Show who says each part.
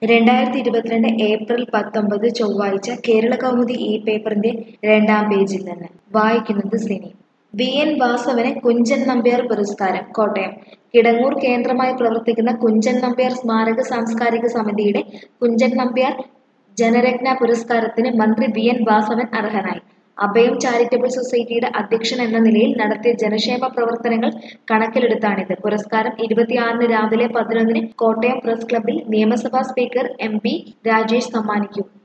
Speaker 1: രണ്ടായിരത്തി ഇരുപത്തിരണ്ട് ഏപ്രിൽ പത്തൊമ്പത് ചൊവ്വാഴ്ച കേരള കൗമുദി ഈ പേപ്പറിന്റെ രണ്ടാം പേജിൽ നിന്ന് വായിക്കുന്നത് സിനി വി എൻ വാസവന് കുഞ്ചൻ നമ്പ്യാർ പുരസ്കാരം കോട്ടയം കിടങ്ങൂർ കേന്ദ്രമായി പ്രവർത്തിക്കുന്ന കുഞ്ചൻ നമ്പ്യാർ സ്മാരക സാംസ്കാരിക സമിതിയുടെ കുഞ്ചൻ നമ്പ്യാർ ജനരത്ന പുരസ്കാരത്തിന് മന്ത്രി വി എൻ വാസവൻ അർഹനായി അഭയം ചാരിറ്റബിൾ സൊസൈറ്റിയുടെ അധ്യക്ഷൻ എന്ന നിലയിൽ നടത്തിയ ജനക്ഷേമ പ്രവർത്തനങ്ങൾ കണക്കിലെടുത്താണിത് പുരസ്കാരം ഇരുപത്തിയാറിന് രാവിലെ പതിനൊന്നിന് കോട്ടയം പ്രസ് ക്ലബ്ബിൽ നിയമസഭാ സ്പീക്കർ എം പി രാജേഷ് സമ്മാനിക്കും